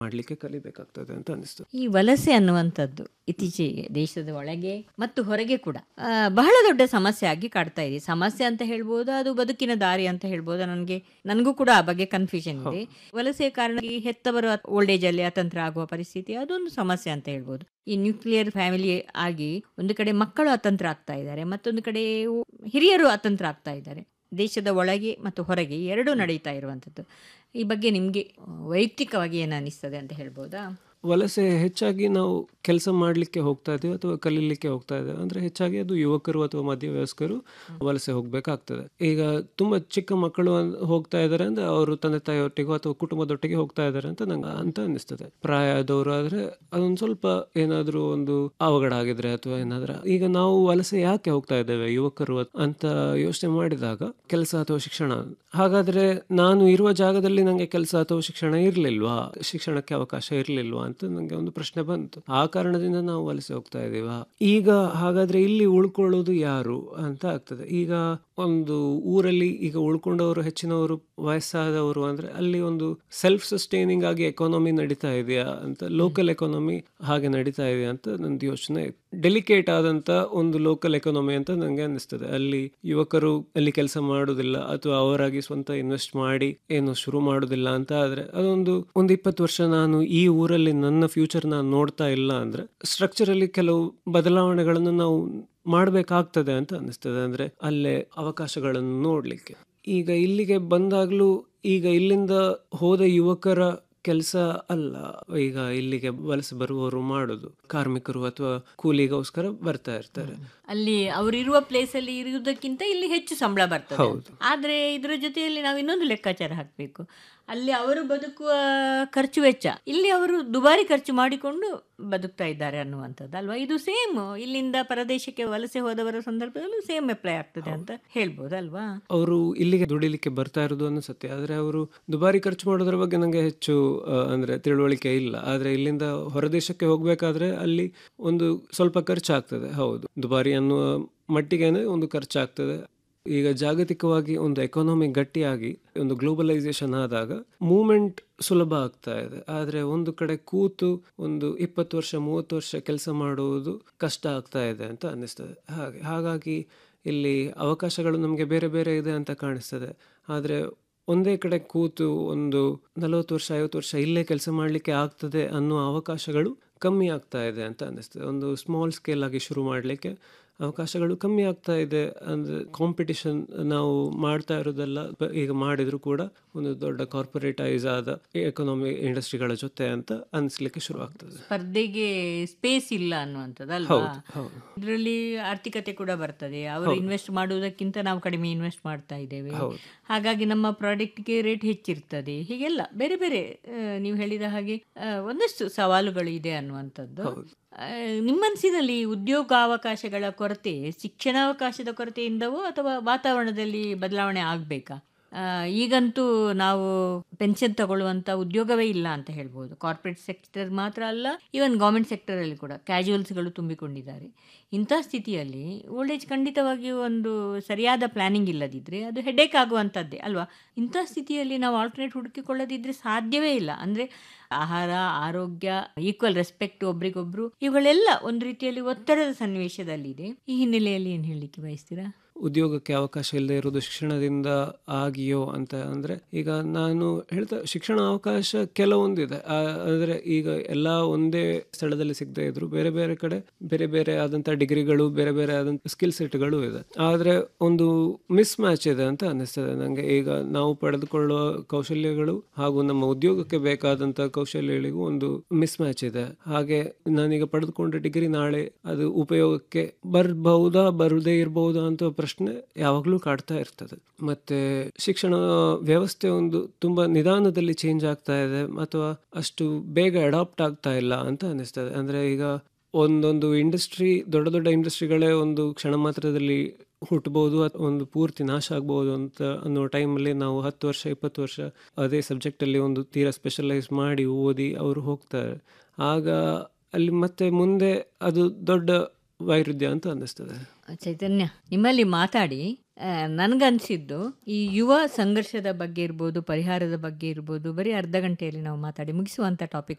ಮಾಡಲಿಕ್ಕೆ ಕಲಿಬೇಕಾಗ್ತದೆ ಅಂತ ಅನಿಸ್ತದೆ ಈ ವಲಸೆ ಅನ್ನುವಂಥದ್ದು ಇತ್ತೀಚೆಗೆ ದೇಶದ ಒಳಗೆ ಮತ್ತು ಹೊರಗೆ ಕೂಡ ಆ, ಬಹಳ ದೊಡ್ಡ ಸಮಸ್ಯೆ ಆಗಿ ಕಾಡ್ತಾ ಇದೆ ಸಮಸ್ಯೆ ಅಂತ ಹೇಳ್ಬೋದು ಅದು ಬದುಕಿನ ದಾರಿ ಅಂತ ಹೇಳ್ಬೋದು ನನಗೆ ನನಗೂ ಕೂಡ ಆ ಬಗ್ಗೆ ಕನ್ಫ್ಯೂಷನ್ ಇದೆ ವಲಸೆ ಕಾರಣ ಈ ಹೆತ್ತವರು ಓಲ್ಡ್ ಏಜ್ ಅಲ್ಲಿ ಅತಂತ್ರ ಆಗುವ ಪರಿಸ್ಥಿತಿ ಅದೊಂದು ಸಮಸ್ಯೆ ಅಂತ ಹೇಳ್ಬೋದು ಈ ನ್ಯೂಕ್ಲಿಯರ್ ಫ್ಯಾಮಿಲಿ ಆಗಿ ಒಂದು ಕಡೆ ಮಕ್ಕಳು ಅತಂತ್ರ ಆಗ್ತಾ ಇದ್ದಾರೆ ಮತ್ತೊಂದು ಕಡೆ ಹಿರಿಯರು ಅತಂತ್ರ ಆಗ್ತಾ ಇದ್ದಾರೆ ದೇಶದ ಒಳಗೆ ಮತ್ತು ಹೊರಗೆ ಎರಡೂ ನಡೀತಾ ಇರುವಂಥದ್ದು ಈ ಬಗ್ಗೆ ನಿಮಗೆ ವೈಯಕ್ತಿಕವಾಗಿ ಏನು ಅನಿಸ್ತದೆ ಅಂತ ಹೇಳ್ಬೋದಾ ವಲಸೆ ಹೆಚ್ಚಾಗಿ ನಾವು ಕೆಲಸ ಮಾಡಲಿಕ್ಕೆ ಹೋಗ್ತಾ ಇದ್ದೀವಿ ಅಥವಾ ಕಲೀಲಿಕ್ಕೆ ಹೋಗ್ತಾ ಇದ್ದೇವೆ ಅಂದರೆ ಹೆಚ್ಚಾಗಿ ಅದು ಯುವಕರು ಅಥವಾ ಮಧ್ಯವಯಸ್ಕರು ವಲಸೆ ಹೋಗಬೇಕಾಗ್ತದೆ ಈಗ ತುಂಬ ಚಿಕ್ಕ ಮಕ್ಕಳು ಅನ್- ಹೋಗ್ತಾ ಇದ್ದಾರೆ ಅಂದರೆ ಅವರು ತಂದೆ ತಾಯಿಯೊಟ್ಟಿಗೋ ಅಥವಾ ಕುಟುಂಬದೊಟ್ಟಿಗೆ ಹೋಗ್ತಾ ಇದ್ದಾರೆ ಅಂತ ನಂಗೆ ಅಂತ ಅನಿಸ್ತದೆ ಪ್ರಾಯ ಆದವರು ಆದರೆ ಅದೊಂದು ಸ್ವಲ್ಪ ಏನಾದರೂ ಒಂದು ಅವಘಡ ಆಗಿದ್ರೆ ಅಥವಾ ಏನಾದ್ರೆ ಈಗ ನಾವು ವಲಸೆ ಯಾಕೆ ಹೋಗ್ತಾ ಇದ್ದೇವೆ ಯುವಕರು ಅಂತ ಯೋಚನೆ ಮಾಡಿದಾಗ ಕೆಲಸ ಅಥವಾ ಶಿಕ್ಷಣ ಹಾಗಾದ್ರೆ ನಾನು ಇರುವ ಜಾಗದಲ್ಲಿ ನನಗೆ ಕೆಲಸ ಅಥವಾ ಶಿಕ್ಷಣ ಇರಲಿಲ್ವಾ ಶಿಕ್ಷಣಕ್ಕೆ ಅವಕಾಶ ಇರಲಿಲ್ವಾ ಅಂತ ನನಗೆ ಒಂದು ಪ್ರಶ್ನೆ ಬಂತು ಆ ಕಾರಣದಿಂದ ನಾವು ವಲಸೆ ಹೋಗ್ತಾ ಇದೀವಾ ಈಗ ಹಾಗಾದ್ರೆ ಇಲ್ಲಿ ಉಳ್ಕೊಳ್ಳೋದು ಯಾರು ಅಂತ ಆಗ್ತದೆ ಈಗ ಒಂದು ಊರಲ್ಲಿ ಈಗ ಉಳ್ಕೊಂಡವರು ಹೆಚ್ಚಿನವರು ವಯಸ್ಸಾದವರು ಅಂದ್ರೆ ಅಲ್ಲಿ ಒಂದು ಸೆಲ್ಫ್ ಸಸ್ಟೈನಿಂಗ್ ಆಗಿ ಎಕಾನಮಿ ನಡೀತಾ ಇದೆಯಾ ಅಂತ ಲೋಕಲ್ ಎಕಾನಮಿ ಹಾಗೆ ನಡೀತಾ ಇದೆಯಾ ಅಂತ ನಂದು ಯೋಚನೆ ಡೆಲಿಕೇಟ್ ಆದಂತ ಒಂದು ಲೋಕಲ್ ಎಕಾನಮಿ ಅಂತ ನಂಗೆ ಅನ್ನಿಸ್ತದೆ ಅಲ್ಲಿ ಯುವಕರು ಅಲ್ಲಿ ಕೆಲಸ ಮಾಡುದಿಲ್ಲ ಅಥವಾ ಅವರಾಗಿ ಸ್ವಂತ ಇನ್ವೆಸ್ಟ್ ಮಾಡಿ ಏನು ಶುರು ಮಾಡುದಿಲ್ಲ ಅಂತ ಆದ್ರೆ ಅದೊಂದು ಒಂದು ಇಪ್ಪತ್ತು ವರ್ಷ ನಾನು ಈ ಊರಲ್ಲಿ ನನ್ನ ಫ್ಯೂಚರ್ ನಾನು ನೋಡ್ತಾ ಇಲ್ಲ ಅಂದ್ರೆ ಸ್ಟ್ರಕ್ಚರ್ ಅಲ್ಲಿ ಕೆಲವು ಬದಲಾವಣೆಗಳನ್ನು ನಾವು ಮಾಡಬೇಕಾಗ್ತದೆ ಅಂತ ಅನಿಸ್ತದೆ ಅಂದ್ರೆ ಅಲ್ಲೇ ಅವಕಾಶಗಳನ್ನು ನೋಡ್ಲಿಕ್ಕೆ ಈಗ ಇಲ್ಲಿಗೆ ಬಂದಾಗ್ಲೂ ಈಗ ಇಲ್ಲಿಂದ ಹೋದ ಯುವಕರ ಕೆಲಸ ಅಲ್ಲ ಈಗ ಇಲ್ಲಿಗೆ ವಲಸೆ ಬರುವವರು ಮಾಡೋದು ಕಾರ್ಮಿಕರು ಅಥವಾ ಕೂಲಿಗೋಸ್ಕರ ಬರ್ತಾ ಇರ್ತಾರೆ ಅಲ್ಲಿ ಅವರಿರುವ ಪ್ಲೇಸ್ ಅಲ್ಲಿ ಇರುವುದಕ್ಕಿಂತ ಇಲ್ಲಿ ಹೆಚ್ಚು ಸಂಬಳ ಬರ್ತದೆ ಅಂತ. ಆದ್ರೆ ಇದರ ಜೊತೆಯಲ್ಲಿ ನಾವು ಇನ್ನೊಂದು ಲೆಕ್ಕಾಚಾರ ಹಾಕಬೇಕು ಅಲ್ಲಿ ಅವರು ಬದುಕುವ ಖರ್ಚು ವೆಚ್ಚ ಇಲ್ಲಿ ಅವರು ದುಬಾರಿ ಖರ್ಚು ಮಾಡಿಕೊಂಡು ಬದುಕ್ತಾ ಇದ್ದಾರೆ ಅನ್ನುವಂಥದ್ದು ಅಲ್ವಾ ಇದು ಸೇಮ್ ಇಲ್ಲಿಂದ ಪರದೇಶಕ್ಕೆ ವಲಸೆ ಹೋದವರ ಸಂದರ್ಭದಲ್ಲೂ ಸೇಮ್ ಅಪ್ಲೈ ಆಗ್ತದೆ ಅಂತ ಹೇಳ್ಬೋದಲ್ವಾ ಅವರು ಇಲ್ಲಿಗೆ ದುಡಿಲಿಕ್ಕೆ ಬರ್ತಾ ಇರೋದು ಅನಿಸುತ್ತೆ ಆದ್ರೆ ಅವರು ದುಬಾರಿ ಖರ್ಚು ಮಾಡೋದ್ರ ಬಗ್ಗೆ ನಂಗೆ ಹೆಚ್ಚು ಆ, ಅಂದ್ರೆ ತಿಳುವಳಿಕೆ ಇಲ್ಲ ಆದ್ರೆ ಇಲ್ಲಿಂದ ಹೊರದೇಶಕ್ಕೆ ಹೋಗ್ಬೇಕಾದ್ರೆ ಅಲ್ಲಿ ಒಂದು ಸ್ವಲ್ಪ ಖರ್ಚಾಗ್ತದೆ ಹೌದು ದುಬಾರಿ ಅನ್ನುವ ಮಟ್ಟಿಗೆನೆ ಒಂದು ಖರ್ಚಾಗ್ತದೆ ಈಗ ಜಾಗತಿಕವಾಗಿ ಒಂದು ಎಕಾನಮಿ ಗಟ್ಟಿಯಾಗಿ ಒಂದು ಗ್ಲೋಬಲೈಸೇಷನ್ ಆದಾಗ ಮೂಮೆಂಟ್ ಸುಲಭ ಆಗ್ತಾ ಇದೆ ಆದರೆ ಒಂದು ಕಡೆ ಕೂತು ಒಂದು ಇಪ್ಪತ್ತು ವರ್ಷ ಮೂವತ್ತು ವರ್ಷ ಕೆಲಸ ಮಾಡುವುದು ಕಷ್ಟ ಆಗ್ತಾ ಇದೆ ಅಂತ ಅನ್ನಿಸ್ತದೆ ಹಾಗೆ ಹಾಗಾಗಿ ಇಲ್ಲಿ ಅವಕಾಶಗಳು ನಮಗೆ ಬೇರೆ ಬೇರೆ ಇದೆ ಅಂತ ಕಾಣಿಸ್ತದೆ ಆದರೆ ಒಂದೇ ಕಡೆ ಕೂತು ಒಂದು ನಲವತ್ತು ವರ್ಷ ಐವತ್ತು ವರ್ಷ ಇಲ್ಲೇ ಕೆಲಸ ಮಾಡಲಿಕ್ಕೆ ಆಗ್ತದೆ ಅನ್ನೋ ಅವಕಾಶಗಳು ಕಮ್ಮಿ ಆಗ್ತಾ ಇದೆ ಅಂತ ಅನ್ನಿಸ್ತದೆ ಒಂದು ಸ್ಮಾಲ್ ಸ್ಕೇಲ್ ಆಗಿ ಶುರು ಮಾಡಲಿಕ್ಕೆ ಅವಕಾಶಗಳು ಕಮ್ಮಿ ಆಗ್ತಾ ಇದೆ ಅಂದರೆ ಕಾಂಪಿಟಿಷನ್ ನಾವು ಮಾಡ್ತಾ ಇರೋದೆಲ್ಲ ಬ- ಈಗ ಮಾಡಿದ್ರು ಕೂಡ ಒಂದು ದೊಡ್ಡ ಕಾರ್ಪೊರೇಟೈಸ್ ಆದ ಎಕನಾಮಿ ಇಂಡಸ್ಟ್ರಿಗಳ ಜೊತೆ ಅಂತ ಅನಿಸ್ಲಿಕ್ಕೆ ಶುರು ಆಗ್ತದೆ ಸ್ಪರ್ಧೆಗೆ ಸ್ಪೇಸ್ ಇಲ್ಲ ಅನ್ನುವಂಥದ್ದು ಅಲ್ವಾ ಇದರಲ್ಲಿ ಆರ್ಥಿಕತೆ ಕೂಡ ಬರ್ತದೆ ಅವರು ಇನ್ವೆಸ್ಟ್ ಮಾಡುವುದಕ್ಕಿಂತ ನಾವು ಕಡಿಮೆ ಇನ್ವೆಸ್ಟ್ ಮಾಡ್ತಾ ಇದ್ದೇವೆ ಹಾಗಾಗಿ ನಮ್ಮ ಪ್ರಾಡಕ್ಟ್ಗೆ ರೇಟ್ ಹೆಚ್ಚಿರ್ತದೆ ಹೀಗೆಲ್ಲ ಬೇರೆ ಬೇರೆ ಆ, ನೀವು ಹೇಳಿದ ಹಾಗೆ ಆ, ಒಂದಷ್ಟು ಸವಾಲುಗಳು ಇದೆ ಅನ್ನುವಂಥದ್ದು ಆ, ನಿಮ್ಮನ್ಸಿನಲ್ಲಿ ಉದ್ಯೋಗಾವಕಾಶಗಳ ಕೊರತೆ ಶಿಕ್ಷಣಾವಕಾಶದ ಕೊರತೆಯಿಂದವೋ ಅಥವಾ ವಾತಾವರಣದಲ್ಲಿ ಬದಲಾವಣೆ ಆಗಬೇಕಾ ಈಗಂತೂ ನಾವು ಪೆನ್ಷನ್ ತಗೊಳ್ಳುವಂಥ ಉದ್ಯೋಗವೇ ಇಲ್ಲ ಅಂತ ಹೇಳ್ಬೋದು ಕಾರ್ಪೊರೇಟ್ ಸೆಕ್ಟರ್ ಮಾತ್ರ ಅಲ್ಲ ಈವನ್ ಗೌರ್ಮೆಂಟ್ ಸೆಕ್ಟರಲ್ಲಿ ಕೂಡ ಕ್ಯಾಶುವಲ್ಸ್ಗಳು ತುಂಬಿಕೊಂಡಿದ್ದಾರೆ ಇಂಥ ಸ್ಥಿತಿಯಲ್ಲಿ ಓಲ್ಡ್ ಏಜ್ ಖಂಡಿತವಾಗಿಯೂ ಒಂದು ಸರಿಯಾದ ಪ್ಲಾನಿಂಗ್ ಇಲ್ಲದಿದ್ದರೆ ಅದು ಹೆಡೇಕ್ ಆಗುವಂಥದ್ದೇ ಅಲ್ವಾ ಇಂಥ ಸ್ಥಿತಿಯಲ್ಲಿ ನಾವು ಆಲ್ಟರ್ನೇಟ್ ಹುಡುಕಿಕೊಳ್ಳದಿದ್ದರೆ ಸಾಧ್ಯವೇ ಇಲ್ಲ ಅಂದರೆ ಆಹಾರ ಆರೋಗ್ಯ ಈಕ್ವಲ್ ರೆಸ್ಪೆಕ್ಟ್ ಒಬ್ರಿಗೊಬ್ರು ಇವುಗಳೆಲ್ಲ ಒಂದು ರೀತಿಯಲ್ಲಿ ಒತ್ತಡದ ಸನ್ನಿವೇಶದಲ್ಲಿದೆ ಈ ಹಿನ್ನೆಲೆಯಲ್ಲಿ ಏನು ಹೇಳಲಿಕ್ಕೆ ಬಯಸ್ತೀರಾ ಉದ್ಯೋಗಕ್ಕೆ ಅವಕಾಶ ಇಲ್ಲದೆ ಇರೋದು ಶಿಕ್ಷಣದಿಂದ ಆಗಿಯೋ ಅಂತ ಅಂದ್ರೆ ಈಗ ನಾನು ಹೇಳ್ತಾ ಶಿಕ್ಷಣ ಅವಕಾಶ ಕೆಲವೊಂದಿದೆ ಆ, ಅಂದ್ರೆ ಈಗ ಎಲ್ಲ ಒಂದೇ ಸ್ಥಳದಲ್ಲಿ ಸಿಗದೆ ಇದ್ರು ಬೇರೆ ಬೇರೆ ಕಡೆ ಬೇರೆ ಬೇರೆ ಆದಂತ ಡಿಗ್ರಿಗಳು ಬೇರೆ ಬೇರೆ ಆದಂತ ಸ್ಕಿಲ್ ಸೆಟ್ಗಳು ಇದೆ ಆದ್ರೆ ಒಂದು ಮಿಸ್ ಮ್ಯಾಚ್ ಇದೆ ಅಂತ ಅನ್ನಿಸ್ತದೆ ನಂಗೆ ಈಗ ನಾವು ಪಡೆದುಕೊಳ್ಳುವ ಕೌಶಲ್ಯಗಳು ಹಾಗೂ ನಮ್ಮ ಉದ್ಯೋಗಕ್ಕೆ ಬೇಕಾದಂತ ಕೌಶಲ್ಯಗಳಿಗೂ ಒಂದು ಮಿಸ್ ಮ್ಯಾಚ್ ಇದೆ ಹಾಗೆ ನಾನೀಗ ಪಡೆದುಕೊಂಡ ಡಿಗ್ರಿ ನಾಳೆ ಅದು ಉಪಯೋಗಕ್ಕೆ ಬರ್ಬಹುದಾ ಬರದೇ ಇರಬಹುದಾ ಅಂತ ಪ್ರಶ್ನೆ ಯಾವಾಗಲೂ ಕಾಡ್ತಾ ಇರ್ತದೆ ಮತ್ತೆ ಶಿಕ್ಷಣ ವ್ಯವಸ್ಥೆ ಒಂದು ತುಂಬಾ ನಿಧಾನದಲ್ಲಿ ಚೇಂಜ್ ಆಗ್ತಾ ಇದೆ ಅಥವಾ ಅಷ್ಟು ಬೇಗ ಅಡಾಪ್ಟ್ ಆಗ್ತಾ ಇಲ್ಲ ಅಂತ ಅನಿಸ್ತದೆ ಅಂದ್ರೆ ಈಗ ಒಂದೊಂದು ಇಂಡಸ್ಟ್ರಿ ದೊಡ್ಡ ದೊಡ್ಡ ಇಂಡಸ್ಟ್ರಿಗಳೇ ಒಂದು ಕ್ಷಣ ಮಾತ್ರದಲ್ಲಿ ಹುಟ್ಟಬಹುದು ಅಥವಾ ಒಂದು ಪೂರ್ತಿ ನಾಶ ಆಗ್ಬಹುದು ಅಂತ ಅನ್ನೋ ಟೈಮಲ್ಲಿ ನಾವು ಹತ್ತು ವರ್ಷ ಇಪ್ಪತ್ತು ವರ್ಷ ಅದೇ ಸಬ್ಜೆಕ್ಟಲ್ಲಿ ಒಂದು ತೀರಾ ಸ್ಪೆಷಲೈಸ್ ಮಾಡಿ ಓದಿ ಅವರು ಹೋಗ್ತಾರೆ ಆಗ ಅಲ್ಲಿ ಮತ್ತೆ ಮುಂದೆ ಅದು ದೊಡ್ಡ ವೈರುಧ್ಯ ಅಂತ ಅನ್ನಿಸ್ತದೆ ಚೈತನ್ಯ ನಿಮ್ಮಲ್ಲಿ ಮಾತಾಡಿ ಆ, ಆ, ನನ್ಗನ್ಸಿದ್ದು ಈ ಯುವ ಸಂಘರ್ಷದ ಬಗ್ಗೆ ಇರ್ಬೋದು ಪರಿಹಾರದ ಬಗ್ಗೆ ಇರ್ಬೋದು ಬರೀ ಅರ್ಧ ಗಂಟೆಯಲ್ಲಿ ನಾವು ಮಾತಾಡಿ ಮುಗಿಸುವಂಥ ಟಾಪಿಕ್